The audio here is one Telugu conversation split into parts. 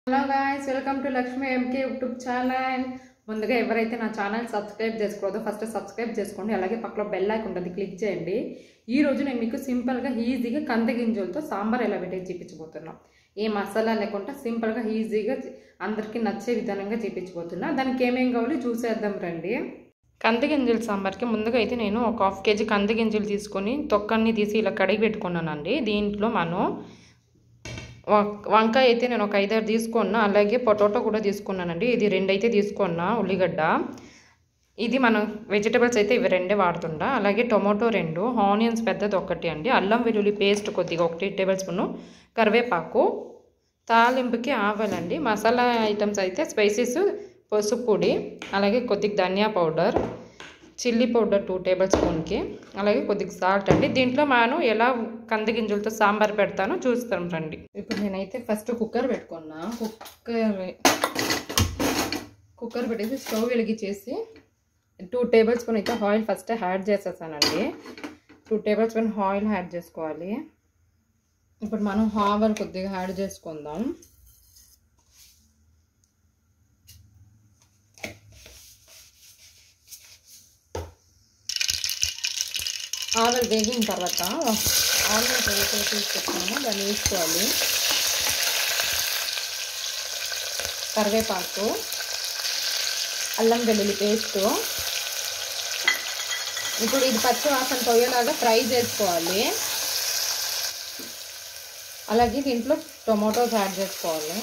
hello guys welcome to Lakshmi M K YouTube channel ముందుగా ఎవరైతే నా ఛానల్ సబ్స్క్రైబ్ చేసుకోవద్దో ఫస్ట్ సబ్స్క్రైబ్ చేసుకోండి అలాగే పక్కలో బెల్ ఐకాన్ ఉంటుంది క్లిక్ చేయండి ఈ రోజు నేను మీకు సింపుల్గా ఈజీగా కంద గింజలతో సాంబార్ ఎలా పెట్టేది చూపించబోతున్నాం ఏ మసాలా లేకుండా సింపుల్గా ఈజీగా అందరికీ నచ్చే విధానంగా చూపించబోతున్నా దానికి ఏమేం కావాలి చూసేద్దాం రండి కంది గింజల సాంబార్కి ముందుగా అయితే నేను ఒక హాఫ్ కేజీ కంది గింజలు తీసుకొని తొక్కన్ని తీసి ఇలా కడిగి పెట్టుకున్నానండి దీంట్లో మనం వం- వంకాయ అయితే నేను ఒక ఐదారు తీసుకున్నా అలాగే పొటాటో కూడా తీసుకున్నానండి ఇది రెండు అయితే తీసుకున్నా ఉల్లిగడ్డ ఇది మనం వెజిటబుల్స్ అయితే ఇవి రెండే వాడుతుండా అలాగే టొమాటో రెండు ఆనియన్స్ పెద్దది ఒకటి అండి అల్లం వెల్లుల్లి పేస్ట్ కొద్దిగా ఒకటి టేబుల్ స్పూను కరివేపాకు తాలింపుకి ఆవాలండి మసాలా ఐటమ్స్ అయితే స్పైసెస్ పసుపు పొడి అలాగే కొద్దిగా ధనియా పౌడర్ చిల్లీ పౌడర్ టూ టేబుల్ స్పూన్కి అలాగే కొద్దిగా సాల్ట్ అండి దీంట్లో మనం ఎలా కంది గింజలతో సాంబార్ పెడతానో చూస్తాం రండి ఇప్పుడు నేనైతే ఫస్ట్ కుక్కర్ పెట్టుకున్నా కుక్కర్ కుక్కర్ పెట్టేసి స్టవ్ వెలిగించేసి టూ టేబుల్ స్పూన్ అయితే ఆయిల్ ఫస్ట్ యాడ్ చేసేసానండి two tablespoon oil add చేసుకోవాలి ఇప్పుడు మనం ఆవలు కొద్దిగా యాడ్ చేసుకుందాం ఆవలు వేగిన తర్వాత ఆనియన్స్ ఏదైతే తీసుకొచ్చామో దాన్ని వేసుకోవాలి కరివేపాకు అల్లం వెల్లుల్లి పేస్ట్ ఇప్పుడు ఇది పచ్చి వాసన పోయేలాగా ఫ్రై చేసుకోవాలి అలాగే దీంట్లో టొమాటోస్ యాడ్ చేసుకోవాలి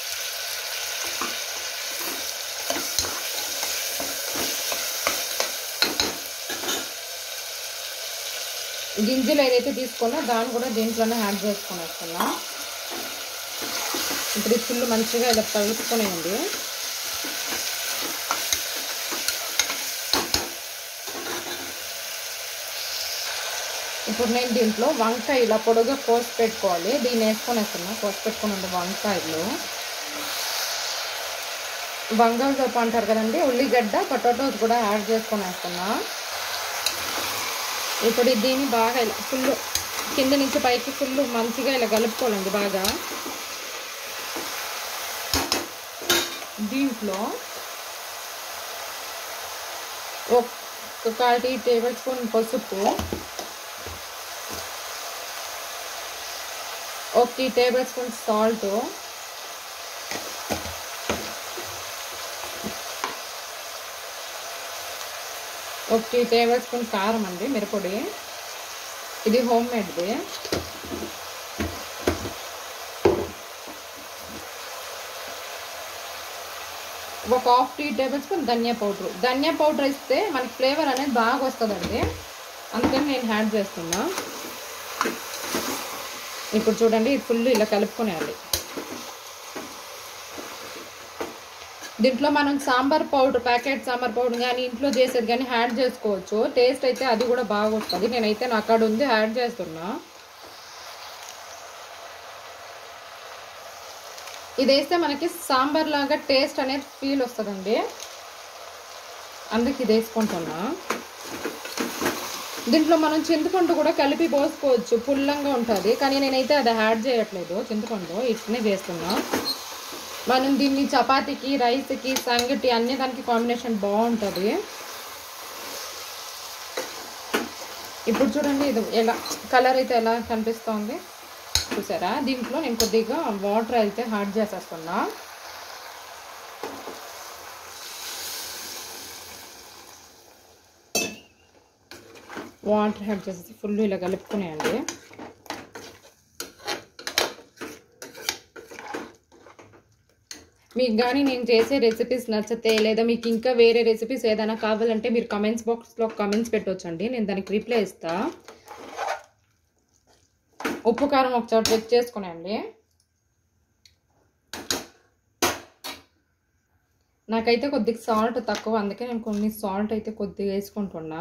గింజలు ఏదైతే తీసుకున్నా దాన్ని కూడా దీంట్లోనే యాడ్ చేసుకొని వస్తున్నా ఇప్పుడు ఈ ఫుల్ మంచిగా ఇలా కలుపుకునేయండి ఇప్పుడు నేను దీంట్లో వంకాయ ఇలా పొడుగా కోసి పెట్టుకోవాలి దీన్ని వేసుకొని వేస్తున్నా కోసి పెట్టుకుని ఉంది వంకాయలు బంగాళదుంప అంటారు కదండి ఉల్లిగడ్డ పొటాటోస్ కూడా యాడ్ చేసుకొని వేస్తున్నా ఇప్పుడు దీన్ని బాగా ఇలా ఫుల్ కింద నుంచి పైకి ఫుల్ మంచిగా ఇలా కలుపుకోవాలండి బాగా దీంట్లో ఒక టీ టేబుల్ స్పూన్ పసుపు ఒక టీ టేబుల్ స్పూన్ సాల్ట్ ఒక టీ టేబుల్ స్పూన్ కారం అండి మిరపొడి ఇది హోమ్ మేడ్ది ఒక హాఫ్ టీ టేబుల్ స్పూన్ ధనియా పౌడర్ ధనియా పౌడర్ ఇస్తే మనకి ఫ్లేవర్ అనేది బాగా వస్తుందండి అందుకని నేను యాడ్ చేస్తున్నా ఇప్పుడు చూడండి ఇది ఫుల్ ఇలా కలుపుకునేయాలి దీంట్లో మనం sambar powder packet sambar powder కానీ ఇంట్లో చేసేది కానీ యాడ్ చేసుకోవచ్చు టేస్ట్ అయితే అది కూడా బాగా వస్తుంది నేనైతే నా అక్కడ ఉంది యాడ్ చేస్తున్నా ఇది వేస్తే మనకి సాంబార్ లాగా టేస్ట్ అనేది ఫీల్ వస్తుందండి అందుకే ఇది వేసుకుంటున్నా దీంట్లో మనం చింతపండు కూడా కలిపి పోసుకోవచ్చు పుల్లంగా ఉంటుంది కానీ నేనైతే అది యాడ్ చేయట్లేదు చింతపండు ఇట్నే చేస్తున్నా మనం దీన్ని చపాతీకి రైస్కి సంగటి అన్ని దానికి కాంబినేషన్ బాగుంటుంది ఇప్పుడు చూడండి ఇది ఎలా కలర్ అయితే ఎలా కనిపిస్తోంది చూసారా దీంట్లో నేను కొద్దిగా వాటర్ అయితే యాడ్ చేసేస్తున్నా వాటర్ యాడ్ చేసేసి ఫుల్ ఇలా కలుపుకునేయండి మీకు కానీ నేను చేసే రెసిపీస్ నచ్చితే లేదా మీకు ఇంకా వేరే రెసిపీస్ ఏదైనా కావాలంటే మీరు కమెంట్స్ బాక్స్లో కమెంట్స్ పెట్టవచ్చండి నేను దానికి రిప్లై ఇస్తా ఉప్పు కారం ఒకసారి చెక్ చేసుకునండి నాకైతే కొద్దిగా సాల్ట్ తక్కువ అందుకే నేను కొన్ని సాల్ట్ అయితే కొద్దిగా వేసుకుంటున్నా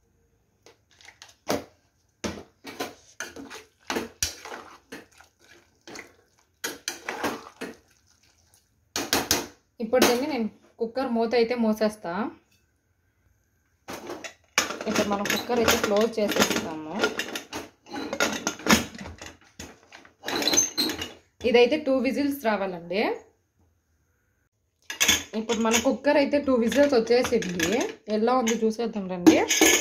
ఇప్పుడు దీన్ని నేను కుక్కర్ మూత అయితే మూసేస్తా ఇప్పుడు మనం కుక్కర్ అయితే క్లోజ్ చేసేస్తాము ఇదైతే టూ విజిల్స్ రావాలండి ఇప్పుడు మన కుక్కర్ అయితే టూ విజిల్స్ వచ్చేసింది ఎలా ఉంది చూసేద్దాం రండి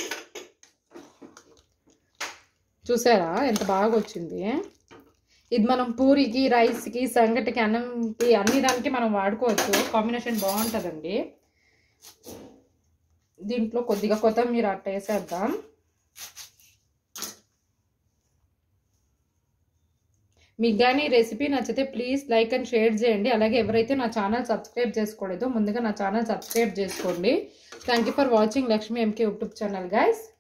చూసారా ఎంత బాగా వచ్చింది ఇది మనం పూరికి రైస్కి సంగటికి అన్నంకి అన్ని దానికి మనం వాడుకోవచ్చు కాంబినేషన్ బాగుంటుందండి దీంట్లో కొద్దిగా కొత్తిమీర అట్ట వేసేద్దాం మీకు కానీ ఈ రెసిపీ నచ్చితే ప్లీజ్ లైక్ అండ్ షేర్ చేయండి అలాగే ఎవరైతే నా ఛానల్ సబ్స్క్రైబ్ చేసుకోలేదో ముందుగా నా ఛానల్ సబ్స్క్రైబ్ చేసుకోండి thank you for watching Lakshmi M K YouTube channel guys